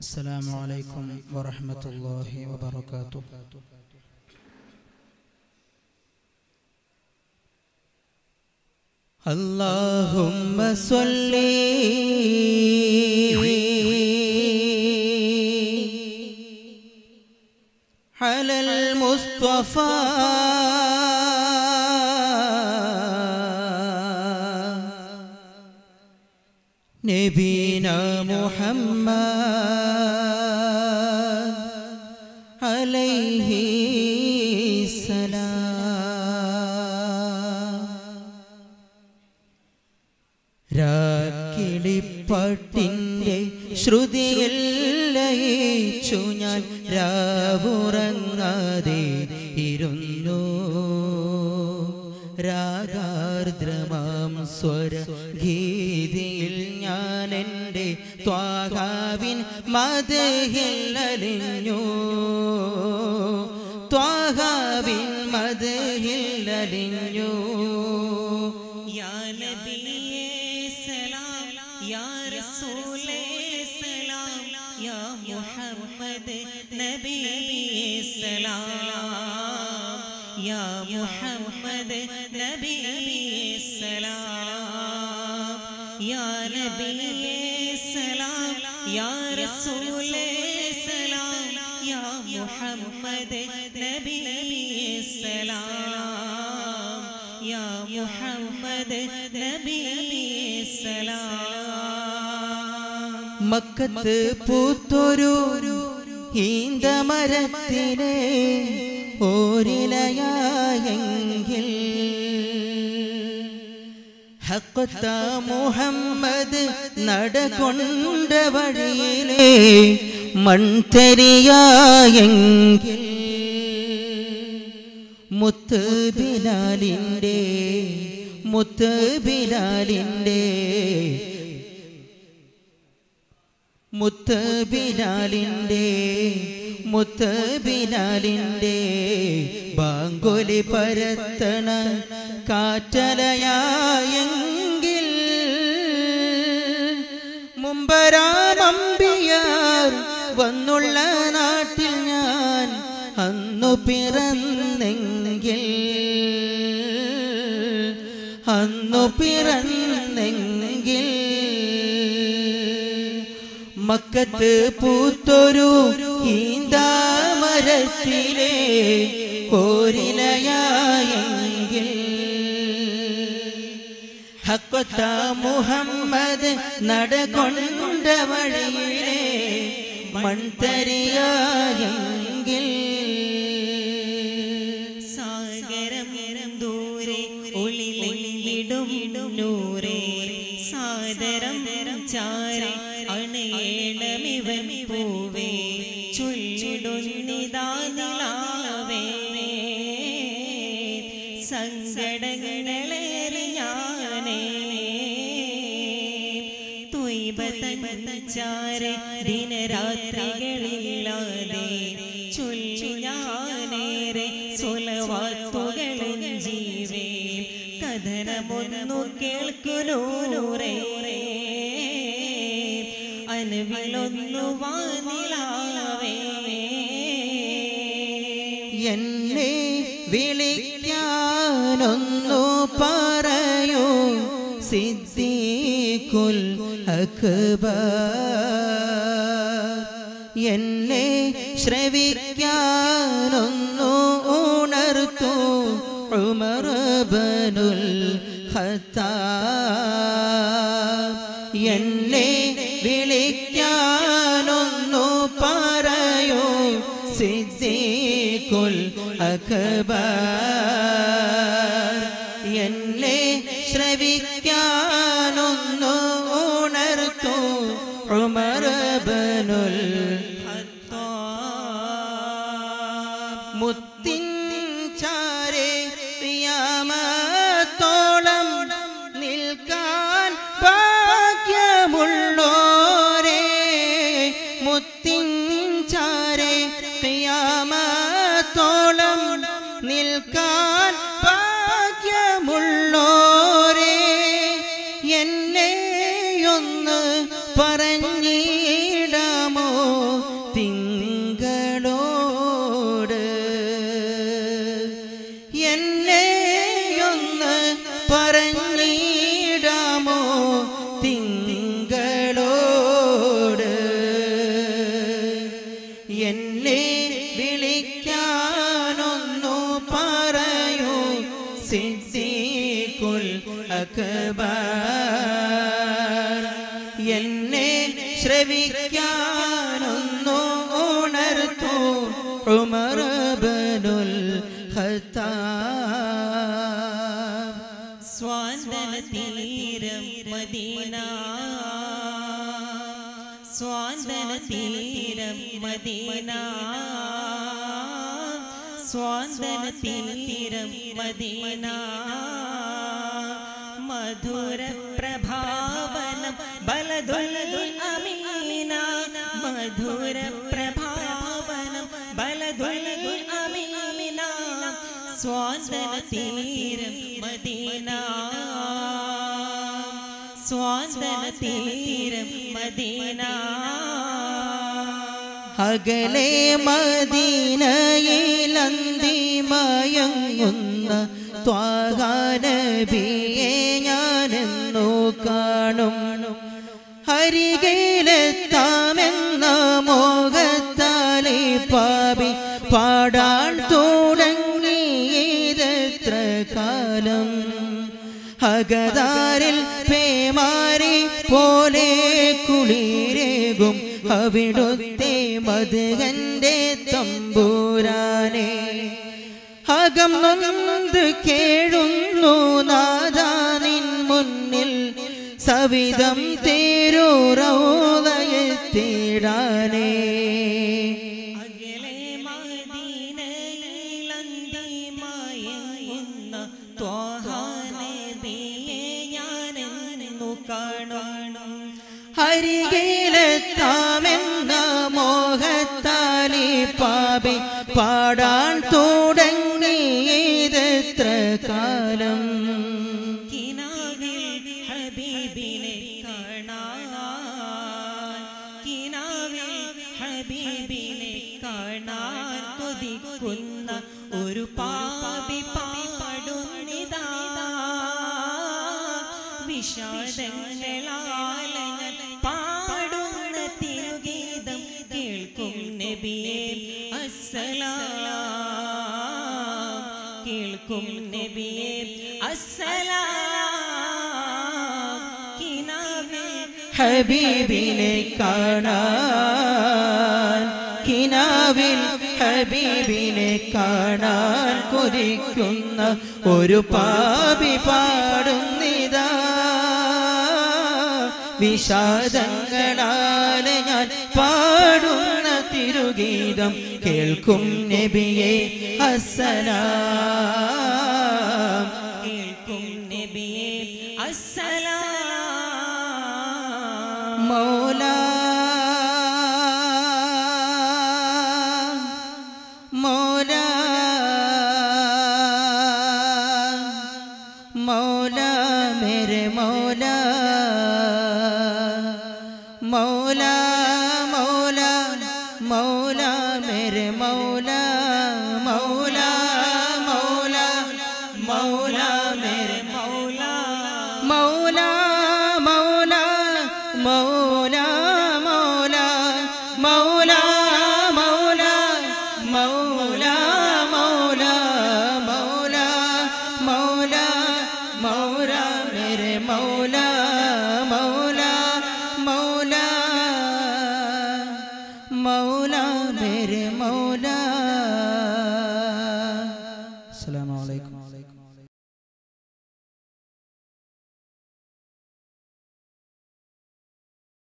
السلام عليكم ورحمة الله وبركاته اللهم صل على المصطفى نبينا محمد عليه السلام രാക്കിളിപ്പാട്ടിൻ്റെ ശ്രുതിയിൽ ലയിച്ചു ഞാൻ രാവുറങ്ങാതെ ഇരുന്നു രാഗാർദ്രമാം സ്വര ഗീതിയിൽ ഞാൻ എൻ്റെ ത്വാഹാവിൻ മതഹിൽ അലിഞ്ഞു ത്വാഹാവിൻ മതഹിൽ അലിഞ്ഞു या नबीए सलाम या रसूले सलाम या मुहम्मद नबीए सलाम या मुहम्मद नबीए सलाम या नबीए सलाम या रसूले सलाम या मुहम्मद नबीए सलाम या मुहम्मद नबी सलाम മക്കത്ത് പൂത്തൊരു ഈന്തമരത്തിലെ ഓരിലയായെങ്കിൽ ഹക്കത്ത മുഹമ്മദ് നടകൊണ്ട വഴിയിലെ മൺതരിയായെങ്കിൽ മുത്ത് ബിലാലിൻ്റെ മുത്ത് ബിലാലിൻ്റെ മുത്ത് ബിലാലിൻ്റെ മുത്ത് ബിലാലിൻ്റെ ബാങ്കുലി പരത്തണ കാറ്റലയായെങ്കിൽ മുമ്പരാമമ്പിയാർ വന്നുള്ള നാട്ടിൽ ഞാൻ അന്നു പിറന്നെങ്കിൽ അന്നു പിറന്നെങ്കിൽ മക്കത്ത് പൂത്തൊരു ഈന്താമരത്തിലെ ഓരിലയായെങ്കിൽ ഹക്കൊത്ത മുഹമ്മദ് നടകൊണ്ട വഴിയിലെ മൺതരിയായെങ്കിൽ സാഗരം ദൂരെ ഒളിലിടും നൂറേ സാദരം ചാരെ അണയേണമിവൻ പൂവേ ചൊല്ലിടുന്നിതാനിലാവേ സങ്കടങ്ങളേറിയാനേ ത്വയ്ബതഞ്ചാരെ ദിനരാത്രികളില്ലാതെ ചൊല്ലി ഞാനേറെ സ്വലവാത്തുകളും ജീവേ കഥനമൊന്നു കേൾക്കുനൂറേ അനവിലൊന്നു വാനിലാവേ എന്നെ വിളിക്കാനൊന്നു പറയൂ സിദ്ദീഖുൽ അക്ബർ എന്നെ ശ്രവിക്കാനൊന്നു ഉണർത്തു ഉമർ ബനുൽ ഖത്താബ് എന്നെ വിളിക്കാനൊന്നു പറയൂ സിദ്ദീഖുൽ അക്ബർ എന്നെ ശ്രവിക്കാനൊന്നു ഉണർത്തു ഉമർ ബനുൽ മുത്തിൻ ചാരെ ിയാമത്തോളം നിൽക്കാൻ ഭാഗ്യമുള്ളോരേ മുത്തിൻ ചാരെ ിയാമത്തോളം നിൽക്കാൻ ഭാഗ്യമുള്ളോരേ എന്നെയൊന്ന് പറഞ്ഞിടാമോ എന്നെയൊന്ന് പറഞ്ഞിടാമോ തിങ്കളോട് എന്നെ വിളിക്കാനൊന്നു പറയൂ സിദ്ദീഖുൽ അക്ബർ എന്നെ ശ്രവിക്കാനൊന്നു ഉണർത്തു ഉമർ ഇബ്നുൽ ഖത്താബ് സ്വാന്തന തീരം മദീന സ്വാന്തന തീരം മദീന സ്വാന്തന തീരം മദീന മധുര പ്രഭാവനം ബലദുൽ അമീന മധുര പ്രഭാവനം ബലദുൽ അമീന സ്വാന്തന തീരം മദീന സ്വാന്തന തീരം മദീന അകലെ മദീനയിലന്തി മയങ്ങുന്ന ത്വാഗാനബിയെ ഞാനെന്നു കാണും ഹരികയിലെത്താമെന്ന മോഹത്താലെ പാപി പാടാൻ തുടങ്ങിയതെത്ര കാലം അകതാരിൽ പേമാരി പോലെ കുളിരേകും അവിടുത്തെ മധുകന്റെ തമ്പൂരാനെ അകം നൊന്ത് കേഴുന്നു നാദാനിൻ മുന്നിൽ സവിധം തേരൂറൗതയെത്തിടാനേ അകലെ മദീനയിലന്തി മയങ്ങുന്ന ത്വാഹാനബിയെ ഞാനെന്നു കാണണം ഹരികയിലെത്താമെന്ന മോഹത്താലി പാപി പാടാൻ തുടങ്ങിയതെത്ര കാലം കിനാവിൽ ഹബീബിനെ കാണാൻ കിനാവിൽ ഹബീബിനെ കാണാൻ കൊതിക്കുന്ന ഒരു പാപി പാടുന്നിതാ വിഷാദങ്ങളാലങ്ങൾ പാടുന്ന തിരുഗീതം കേൾക്കും നബിയെ അസ്സലാം കേൾക്കും നബിയെ അസ്സലാം കിനാവിൽ ഹബീബിനെ കാണാൻ കിനാവിൽ ഹബീബിനെ കാണാൻ കൊതിക്കുന്ന ഒരു പാപി പാടുന്നിതാ വിഷാദങ്ങളാലെ ഞാൻ പാടുന്ന തിരുഗീതം കേൾക്കും നബിയെ അസ്സലാം കേൾക്കും നബിയെ അസ്സലാം മൗലാ മൗലാ മൗലാ മേരെ മൗലാ മൗലാ മൗലാ മൗലാ മേരെ മൗലാ മൗലാ മൗലാ മൗലാ മേരെ മൗലാ മൗലാ മൗലാ മൗലാ മൗലാ മൗലാ മൗലാ മൗലാ മൗലാ മൗലാ മൗലാ മൗലാ മേരെ മൗലാ